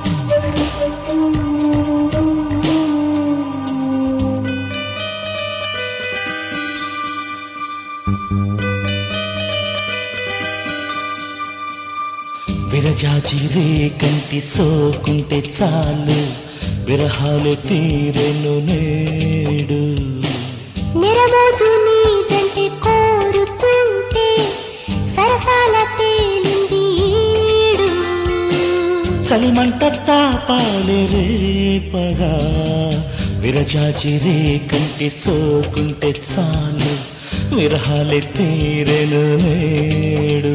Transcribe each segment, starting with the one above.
విరజాజిరే కంటి సోకుంటే చాలు విరహాలు తీరెను నేడు నిరమోజు నీ జంటి కోరుతుంటే సరసాల తేలింది ఈడు చలిమంట తాపాలి రేపగా విరజాజిరే కంటి సోకుంటే చాలు విరహాలు తీరెను నేడు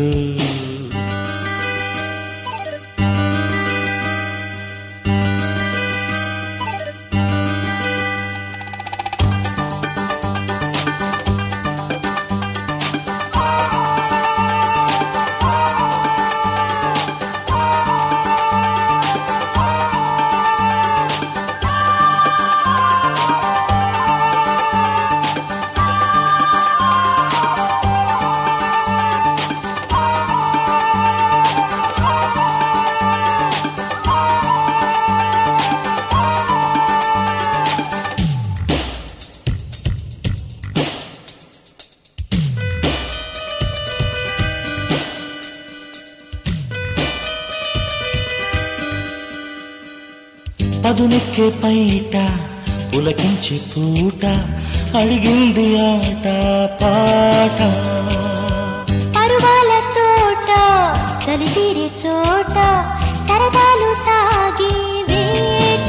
పదునెక్కే పైట పులకించే పూట అడిగింది ఆట పాట పరువాల తోట చలి తీరే చోట సరదాలు సాగే వేట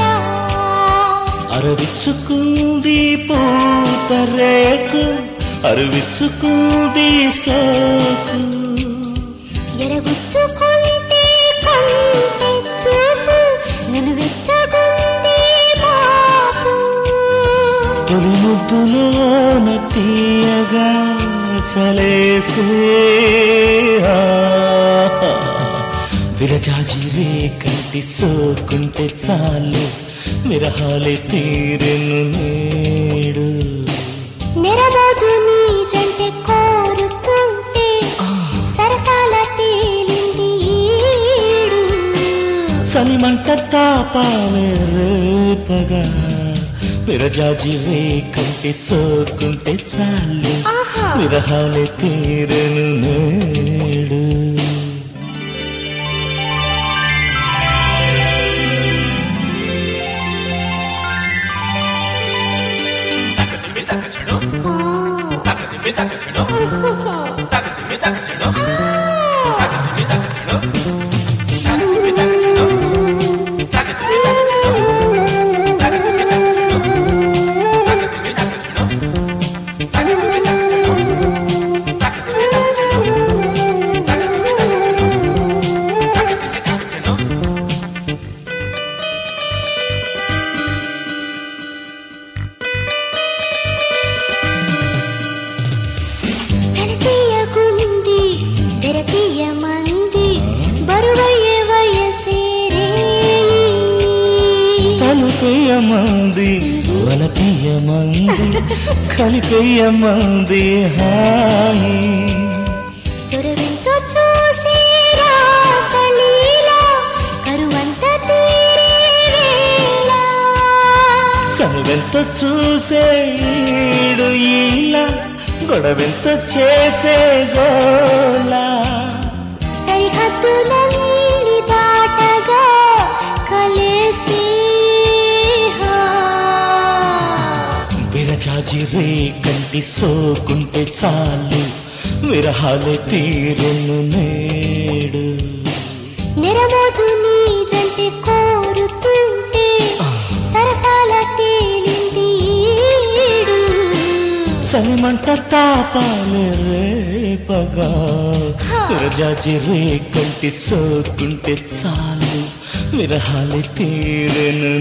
అరవిచ్చుకుంది పూత రేకు అరవిచ్చుకుంది సోకు ఎరగుచ్చుకుంటే కొంటే చూపు నన్ను వెచ్చగుంది బాపు తొలి ముద్దులోన తీయగా చలేసే విరజాజిరే కంటి సోకుంటే చాలు విరహాలే తీరెను నేడు నిరమోజు నీ జంటె కోరుతుంటే సరసాల తేలింది ఈడు చలిమంట తాపాలే రేపగా విరజాజిరే కంటి సోకుంటే చాలు ఆహా విరహాలే తీరెను నేడు చలితీయకుంది తెరతీయమంది బరువయ్యే వయసేరే తలుపెయ్యమంది వలపెయ్యమంది కలిపెయ్యమంది హాయి చొరవింతో చూసి రాసలీల కరువంత తీరేవేళ చనువెంత చూసే ఈడు ఈల గొడవెంత చేసే గోలా సరిహద్దులన్నీ దాటగా కలిసి విరజాజి రే కంటి సోకుంటే చాలు విరహాలే తీరెను నేడు నిరమోజు నీ జంటి కోరుతుంటే సరసాల తేలింది ఈడు చలిమంట తాపాలే రేపగా విరజాజి రే కంటి సోకుంటే చాలు విరహాలే తీరెను